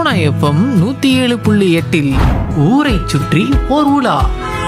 Sona FM நூத்தி ஏழு புள்ளி எட்டில் ஊரை சுற்றி ஓர் உலா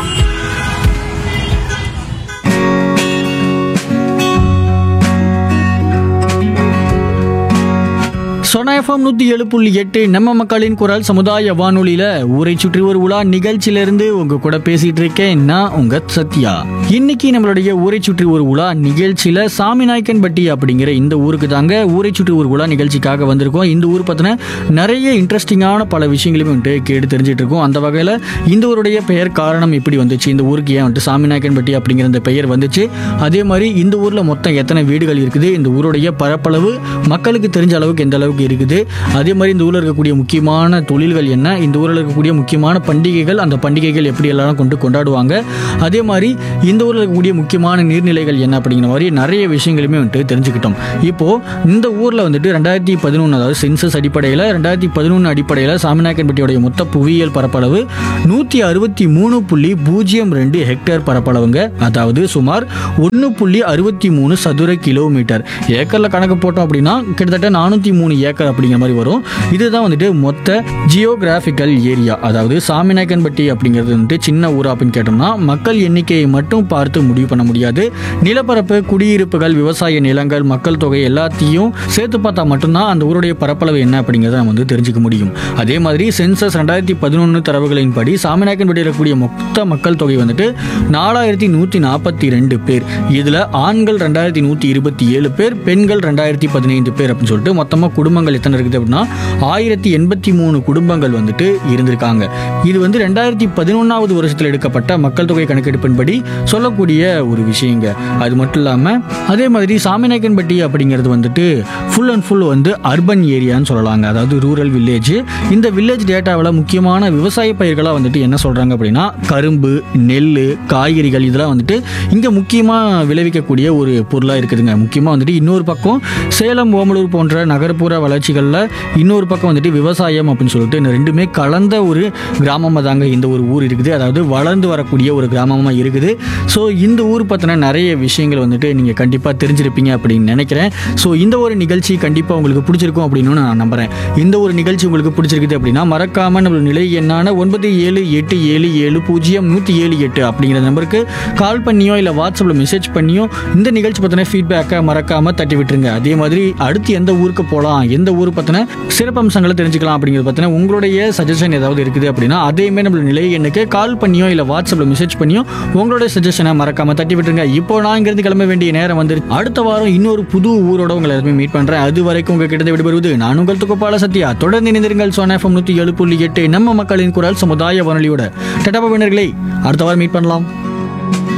சொனா எஃப்எம் நூற்றி ஏழு புள்ளி எட்டு நம்ம மக்களின் குரல் சமுதாய வானொலியில் ஊரை சுற்றி ஒரு உலா நிகழ்ச்சியிலிருந்து உங்க கூட பேசிட்டு இருக்கேன் நான் உங்க சத்யா இன்னைக்கு நம்மளுடைய ஊரை சுற்றி ஒரு உலா நிகழ்ச்சியில் சாமிநாயக்கன்பட்டி அப்படிங்கிற இந்த ஊருக்கு தாங்க ஊரை சுற்றி ஒரு உலா நிகழ்ச்சிக்காக வந்திருக்கோம் இந்த ஊர் பற்றின நிறைய இன்ட்ரெஸ்டிங்கான பல விஷயங்களையும் வந்துட்டு கேட்டு தெரிஞ்சிட்டு இருக்கோம் அந்த வகையில் இந்த ஊருடைய பெயர் காரணம் எப்படி வந்துச்சு இந்த ஊருக்கு ஏன் வந்துட்டு சாமிநாயக்கன்பட்டி அப்படிங்கிற இந்த பெயர் வந்துச்சு அதே மாதிரி இந்த ஊரில் மொத்தம் எத்தனை வீடுகள் இருக்குது இந்த ஊருடைய பரப்பளவு மக்களுக்கு தெரிஞ்ச அளவுக்கு எந்த அளவுக்கு இருக்குது அதே மாதிரி இந்த ஊரில் இருக்கக்கூடிய முக்கியமான தொழில்கள் என்ன இந்த ஊரில் இருக்கக்கூடிய முக்கியமான பண்டிகைகள் அந்த பண்டிகைகள் எப்படி எல்லாரும் கொண்டு கொண்டாடுவாங்க அதே மாதிரி இந்த ஊரில் இருக்கக்கூடிய முக்கியமான நீர்நிலைகள் என்ன அப்படிங்கிற மாதிரி நிறைய விஷயங்களுமே வந்துட்டு தெரிஞ்சுக்கிட்டோம் இப்போ இந்த ஊரில் வந்துட்டு ரெண்டாயிரத்தி பதினொன்று அதாவது சென்சஸ் அடிப்படையில் ரெண்டாயிரத்தி பதினொன்று அடிப்படையில் சாமிநாயக்கன்பட்டியோடைய மொத்த புவியியல் பரப்பளவு நூற்றி அறுபத்தி மூணு புள்ளி பூஜ்ஜியம் ரெண்டு ஹெக்டேர் பரப்பளவுங்க அதாவது சுமார் ஒன்று புள்ளி அறுபத்தி மூணு சதுர கிலோமீட்டர் ஏக்கரில் கணக்கு போட்டோம் அப்படின்னா கிட்டத்தட்ட நானூற்றி மூணு ஏக்கர் அப்படிங்கிற மாதிரி வரும் இதுதான் வந்துட்டு மொத்த ஜியோகிராஃபிக்கல் ஏரியா அதாவது சாமிநாயக்கன்பட்டி அப்படிங்கிறது வந்துட்டு சின்ன ஊரா அப்படின்னு கேட்டோம்னா மக்கள் எண்ணிக்கையை மட்டும் பார்த்து முடிவு பண்ண முடியாது நிலப்பரப்பு குடியிருப்புகள் விவசாய நிலங்கள் மக்கள் தொகை எல்லாத்தையும் சேர்த்து பார்த்தா மட்டும்தான் அந்த ஊருடைய பரப்பளவு என்ன அப்படிங்கிறத நம்ம வந்து தெரிஞ்சுக்க முடியும் அதே மாதிரி சென்சஸ் ரெண்டாயிரத்தி பதினொன்று தரவுகளின்படி சாமிநாயக்கன்பட்டி இருக்கக்கூடிய மொத்த மக்கள் தொகை வந்துட்டு நாலாயிரத்தி நூற்றி நாற்பத்தி ரெண்டு பேர் இதில் ஆண்கள் ரெண்டாயிரத்தி நூற்றி இருபத்தி ஏழு பேர் பெண்கள் ரெண்டாயிரத்தி பதினைந்து பேர் அப்படின்னு சொல்லிட்டு மொத்தமாக குடும்பங்கள் எத்தனை இருக்குது அப்படின்னா ஆயிரத்தி எண்பத்தி மூணு குடும்பங்கள் வந்துட்டு இருந்திருக்காங்க இது வந்து ரெண்டாயிரத்தி பதினொன்றாவது வருஷத்தில் எடுக்கப்பட்ட மக்கள் தொகை கணக்கெடுப்பின்படி சொல்லக்கூடிய ஒரு விஷயங்க அது மட்டும் இல்லாமல் அதே மாதிரி சாமிநாயக்கன்பட்டி அப்படிங்கிறது வந்துட்டு ஃபுல் அண்ட் ஃபுல் வந்து அர்பன் ஏரியான்னு சொல்லலாங்க அதாவது ரூரல் வில்லேஜ் இந்த வில்லேஜ் டேட்டாவில் முக்கியமான விவசாய பயிர்களாக வந்துட்டு என்ன சொல்கிறாங்க அப்படின்னா கரும்பு நெல் காய்கறிகள் இதெல்லாம் வந்துட்டு இங்கே முக்கியமாக விளைவிக்கக்கூடிய ஒரு பொருளாக இருக்குதுங்க முக்கியமாக வந்துட்டு இன்னொரு பக்கம் சேலம் ஓமலூர் போன்ற நகர்ப்புற வளர்ச்சிகளில் இன்னொரு பக்கம் வந்துட்டு விவசாயம் அப்படின்னு சொல்லிட்டு இந்த ரெண்டுமே கலந்த ஒரு கிராமமாக தாங்க இந்த ஒரு ஊர் இருக்குது அதாவது வளர்ந்து வரக்கூடிய ஒரு கிராமமாக இருக்குது ஸோ இந்த ஊர் பற்றின நிறைய விஷயங்கள் வந்துட்டு நீங்கள் கண்டிப்பாக தெரிஞ்சிருப்பீங்க அப்படின்னு நினைக்கிறேன் ஸோ இந்த ஒரு நிகழ்ச்சி கண்டிப்பாக உங்களுக்கு பிடிச்சிருக்கும் அப்படின்னு நான் நம்புகிறேன் இந்த ஒரு நிகழ்ச்சி உங்களுக்கு பிடிச்சிருக்குது அப்படின்னா மறக்காமல் நம்ம நிலை எண்ணான ஒன்பது ஏழு எட்டு ஏழு ஏழு பூஜ்ஜியம் நூற்றி ஏழு எட்டு அப்படிங்கிற நம்பருக்கு கால் பண்ணியோ இல்லை வாட்ஸ்அப்பில் மெசேஜ் பண்ணியோ இந்த நிகழ்ச்சி பற்றின ஃபீட்பேக்கை மறக்காமல் தட்டி விட்டுருங்க அதே மாதிரி அடுத்து எந்த ஊருக்கு போகலாம் எந்த ஊர் பற்றின சிறப்பம்சங்களை தெரிஞ்சுக்கலாம் அப்படிங்கிறது பற்றின உங்களுடைய சஜஷன் ஏதாவது இருக்குது அப்படின்னா அதேமாதிரி நம்மளோட நிலை எண்ணுக்கு கால் பண்ணியோ இல்லை வாட்ஸ்அப்பில் மெசேஜ் பண்ணியோ உங்களுடைய சஜஷனை மறக்காமல் தட்டி விட்டுருங்க இப்போ நான் இங்கிருந்து கிளம்ப வேண்டிய நேரம் வந்து அடுத்த வாரம் இன்னொரு புது ஊரோட உங்களை எல்லாருமே மீட் பண்ணுறேன் அது வரைக்கும் உங்ககிட்ட விடுபடுவது நான் உங்கள் துக்கப்பால சத்யா தொடர்ந்து இணைந்திருங்கள் சோனா எஃப்எம் நூற்றி ஏழு புள்ளி எட்டு நம்ம மக்களின் குரல் சமுதாய வானொலியோட டட்டா வினர்களை அடுத்த வாரம் மீட் பண்ணலாம்